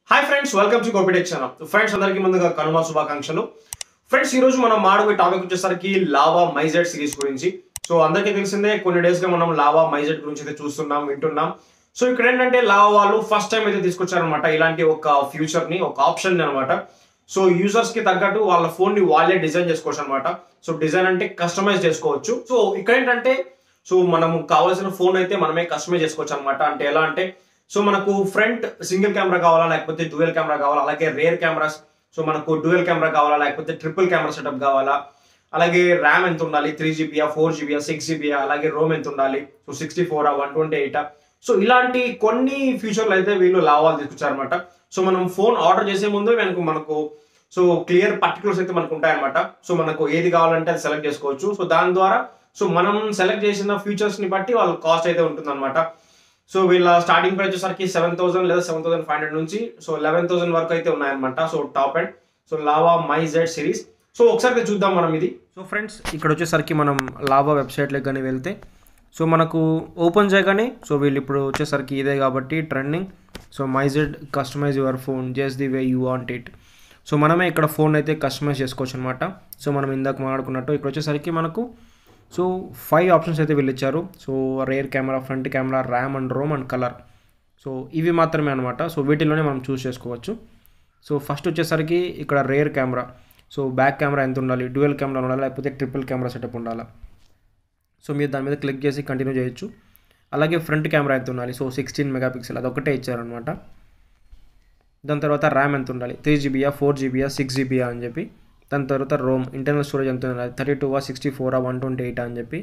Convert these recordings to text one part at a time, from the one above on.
hi friends welcome to Gopi Tech channel friends అందరికీ ముందుగా కనుమ శుభాకాంక్షలు ఫ్రెండ్స్ ఈ రోజు మనం మాడబోయే టాపిక్ వచ్చేసరికి లావా మైజెట్ సిరీస్ గురించి సో అందరికీ తెలిసిందే కొన్ని డేస్ గా మనం లావా మైజెట్ గురించి అయితే చూస్తున్నాం వింటున్నాం సో ఇక్కడ ఏంటంటే లావా వాళ్ళు ఫస్ట్ టైం అయితే తీసుకొచ్చారనమాట ఇలాంటి ఒక ఫ్యూచర్ ని ఒక ఆప్షన్ అనమాట సో యూజర్స్ కి తగ్గట్టు వాళ్ళ ఫోన్ ని వాళ్ళే డిజైన్ చేసుకోవచ్చు అనమాట సో డిజైన్ అంటే కస్టమైజ్ చేసుకోవచ్చు సో ఇక్కడ ఏంటంటే సో మనము కావాల్సిన ఫోన్ అయితే మనమే కస్టమైజ్ చేసుకోవచ్చు అనమాట అంటే ఎలా అంటే సో మనకు ఫ్రంట్ సింగిల్ కెమెరా కావాలా లేకపోతే డ్యూయల్ కెమెరా కావాలా అలాగే రేర్ కెమెరాస్ సో మనకు డ్యూయల్ కెమెరా కావాలా లేకపోతే ట్రిపుల్ కెమెరా సెటప్ కావాలా అలాగే ర్యామ్ ఎంత ఉండాలి త్రీ జీబీయా ఫోర్ జీబీయా సిక్స్ జీబీయా అలాగే రోమ్ ఎంత ఉండాలి so sixty four one twenty eight so ఇలాంటి కొన్ని ఫ్యూచర్లు అయితే వీళ్ళు లావాలు తీసుకొచ్చారనమాట సో మనం ఫోన్ ఆర్డర్ చేసే ముందు మనకు మనకు సో క్లియర్ పర్టికులర్స్ అయితే మనకు ఉంటాయన్నమాట సో మనకు ఏది కావాలంటే అది సెలెక్ట్ చేసుకోవచ్చు సో దాని ద్వారా సో మనం సెలెక్ట్ చేసిన ఫీచర్స్ ని బట్టి వాళ్ళ కాస్ట్ అయితే ఉంటుందన్నమాట సో వీళ్ళ స్టార్టింగ్ ప్రైస్ వచ్చేసరికి సెవెన్ థౌసండ్ లేదా సెవెన్ థౌసండ్ ఫైవ్ హండ్రెడ్ నుంచి సో లెవెన్ థౌసండ్ వరకు అయితే ఉన్నాయన్నమాట so top and so Lava My Z series so ఒకసారి అయితే చూద్దాం మనం ఇది సో ఫ్రెండ్స్ ఇక్కడ వచ్చేసరికి మనం లావా వెబ్సైట్లోకి కానీ వెళ్తే సో మనకు ఓపెన్ చేయగానే సో వీళ్ళు ఇప్పుడు వచ్చేసరికి ఇదే కాబట్టి trending so My Z customize your phone just the way you want it so మనమే ఇక్కడ ఫోన్ అయితే కస్టమైజ్ చేసుకోవచ్చు అనమాట సో మనం ఇందాక మాట్లాడుకున్నట్టు ఇక్కడ వచ్చేసరికి మనకు సో ఫైవ్ ఆప్షన్స్ అయితే వీళ్ళు ఇచ్చారు so rear camera front camera RAM and ROM and colour so ఇవి మాత్రమే అనమాట సో వీటిలోనే మనం చూస్ చేసుకోవచ్చు సో ఫస్ట్ వచ్చేసరికి ఇక్కడ rear camera so back camera ఎంత ఉండాలి డ్యూయల్ కెమెరా ఉండాలి లేకపోతే ట్రిపుల్ కెమెరా సెటప్ ఉండాలి సో మీరు దాని మీద క్లిక్ చేసి కంటిన్యూ చేయొచ్చు అలాగే ఫ్రంట్ కెమెరా ఎంత ఉండాలి సో సిక్స్టీన్ మెగాపిక్సెల్ అదొకటే ఇచ్చారనమాట దాని తర్వాత ర్యామ్ ఎంత ఉండాలి త్రీ జీబీయా ఫోర్ జీబీయా సిక్స్ జీబీయా అని చెప్పి దాని తర్వాత రోమ్ ఇంటర్నల్ స్టోరేజ్ ఎంత ఉండాలి thirty two sixty four one twenty eight అని చెప్పి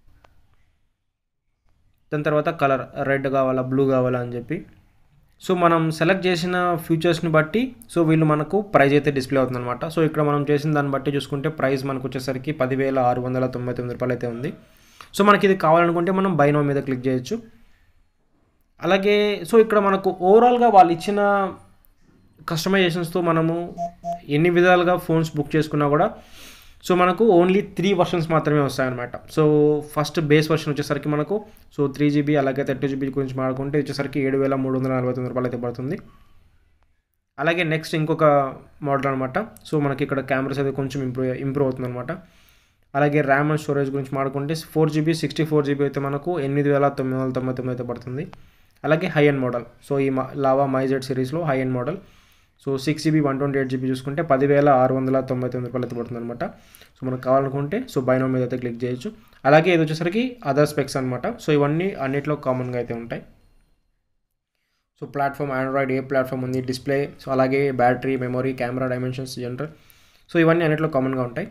దాని తర్వాత కలర్ రెడ్ కావాలా బ్లూ కావాలా అని చెప్పి సో మనం సెలెక్ట్ చేసిన ఫీచర్స్ని బట్టి సో వీళ్ళు మనకు ప్రైస్ అయితే డిస్ప్లే అవుతుంది అనమాట సో ఇక్కడ మనం చేసిన దాన్ని బట్టి చూసుకుంటే ప్రైస్ మనకు వచ్చేసరికి పదివేల ఆరు వందల తొంభై తొమ్మిది రూపాయలు అయితే ఉంది సో మనకి ఇది కావాలనుకుంటే మనం బైనో మీద క్లిక్ చేయొచ్చు అలాగే సో ఇక్కడ మనకు ఓవరాల్గా వాళ్ళు ఇచ్చిన కస్టమైజేషన్స్తో మనము ఎన్ని విధాలుగా ఫోన్స్ బుక్ చేసుకున్నా కూడా సో మనకు ఓన్లీ త్రీ వర్షన్స్ మాత్రమే వస్తాయన్నమాట సో ఫస్ట్ బేస్ వర్షన్ వచ్చేసరికి మనకు సో త్రీ జీబీ అలాగే థర్టీ జీబీ గురించి మాట్లాడుకుంటే వచ్చేసరికి ఏడు వేల మూడు వందల నలభై తొమ్మిది రూపాయలు అయితే పడుతుంది అలాగే నెక్స్ట్ ఇంకొక మోడల్ అనమాట సో మనకి ఇక్కడ కెమెరాస్ అయితే కొంచెం ఇంప్రూవ్ ఇంప్రూవ్ అవుతుంది అనమాట అలాగే ర్యామ్ అండ్ స్టోరేజ్ గురించి మాట్లాడుకుంటే four GB sixty four GB అయితే మనకు ఎనిమిది వేల తొమ్మిది వందల తొంభై తొమ్మిది అయితే పడుతుంది అలాగే హై ఎండ్ మోడల్ సో ఈ లావా మైజెడ్ సిరీస్లో high end model so six GB one twenty eight GB చూసుకుంటే పదివేల ఆరు వందల తొంభై తొమ్మిది రూపాయలు అయితే పడుతుంది అనమాట సో మనకు కావాలనుకుంటే సో బైనో మీద అయితే క్లిక్ చేయొచ్చు అలాగే ఇది వచ్చేసరికి అదర్ స్పెక్స్ అనమాట సో ఇవన్నీ అన్నిట్లో కామన్గా అయితే ఉంటాయి సో ప్లాట్ఫామ్ ఆండ్రాయిడ్ ఏ ప్లాట్ఫామ్ ఉంది డిస్ప్లే సో అలాగే battery memory camera dimensions general so ఇవన్నీ అన్నిట్లో కామన్గా ఉంటాయి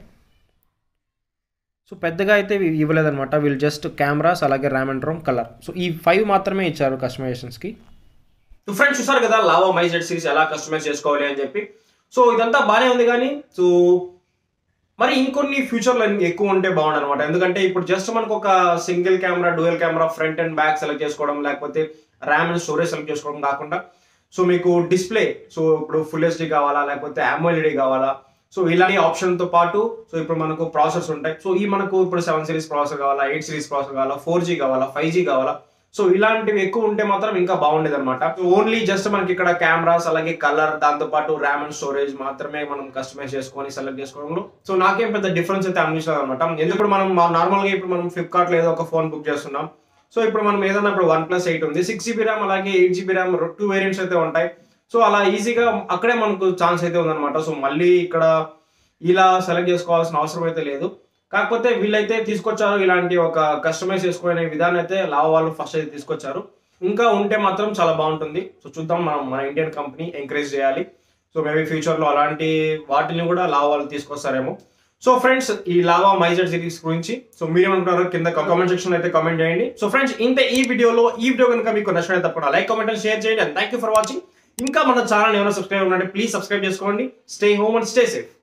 సో పెద్దగా అయితే ఇవ్వలేదన్నమాట వీళ్ళు జస్ట్ కెమెరాస్ అలాగే RAM and ROM colour so ఈ ఫైవ్ మాత్రమే ఇచ్చారు కస్టమైజేషన్స్కి సో ఫ్రెండ్స్ చూసారు కదా లావా మైజెడ్ సిరీస్ ఎలా కస్టమైజ్ చేసుకోవాలి అని చెప్పి సో ఇదంతా బాగానే ఉంది కానీ సో మరి ఇంకొన్ని ఫ్యూచర్లో ఎక్కువ ఉంటే బాగుండు అనమాట ఎందుకంటే ఇప్పుడు జస్ట్ మనకు ఒక single camera dual camera front and back select చేసుకోవడం లేకపోతే ర్యామ్ అండ్ స్టోరేజ్ సెలెక్ట్ చేసుకోవడం కాకుండా సో మీకు డిస్ప్లే సో ఇప్పుడు ఫుల్ హెచ్డి కావాలా లేకపోతే అమోఎల్ఈడి కావాలా సో ఇలాంటి ఆప్షన్ తో పాటు సో ఇప్పుడు మనకు ప్రాసెస్ ఉంటాయి సో ఈ మనకు ఇప్పుడు సెవెన్ సిరీస్ ప్రాసెసర్ కావాలా ఎయిట్ సిరీస్ ప్రాసెసర్ కావాలా ఫోర్ జీ కావాలా ఫైవ్ జీ కావాలా సో ఇలాంటివి ఎక్కువ ఉంటే మాత్రం ఇంకా బాగుండేది అనమాట ఓన్లీ జస్ట్ మనకి ఇక్కడ కెమెరాస్ అలాగే కలర్ దాంతో పాటు ర్యామ్ అండ్ స్టోరేజ్ మాత్రమే మనం కస్టమైజ్ చేసుకొని సెలెక్ట్ చేసుకోవడంలో సో నాకేం పెద్ద డిఫరెన్స్ అయితే అనిపించలేదు అనమాట ఎందుకు మనం నార్మల్ గా ఇప్పుడు మనం ఫ్లిప్కార్ట్ లో ఏదో ఒక ఫోన్ బుక్ చేస్తున్నాం సో ఇప్పుడు మనం ఏదైనా ఇప్పుడు వన్ ప్లస్ ఎయిట్ ఉంది సిక్స్ జీబీ ర్యామ్ అలాగే eight GB RAM two variants అయితే ఉంటాయి సో అలా ఈజీగా అక్కడే మనకు ఛాన్స్ అయితే ఉందన్నమాట సో మళ్ళీ ఇక్కడ ఇలా సెలెక్ట్ చేసుకోవాల్సిన అవసరం అయితే లేదు కాకపోతే వీళ్ళైతే తీసుకొచ్చారు ఇలాంటి ఒక కస్టమైజ్ చేసుకునే విధానం అయితే లావ వాళ్ళు ఫస్ట్ అయితే తీసుకొచ్చారు ఇంకా ఉంటే మాత్రం చాలా బాగుంటుంది సో చూద్దాం మనం మన ఇండియన్ కంపెనీ ఎంకరేజ్ చేయాలి సో మేబీ ఫ్యూచర్లో అలాంటి వాటిని కూడా లావ వాళ్ళు తీసుకొస్తారేమో సో ఫ్రెండ్స్ ఈ లావా మైజెడ్ సిరీస్ గురించి సో మీరు ఏమంటున్నారో కింద కామెంట్ సెక్షన్ అయితే కామెంట్ చేయండి సో ఫ్రెండ్స్ ఇంత ఈ వీడియోలో ఈ వీడియో కనుక మీకు నచ్చినట్టు తప్పకుండా లైక్ కామెంట్ అండ్ షేర్ చేయండి and thank you for watching ఇంకా మన ఛానల్ ఏమైనా సబ్స్క్రైబ్ ఉండండి ప్లీజ్ సబ్స్క్రైబ్ చేసుకోండి stay home and stay safe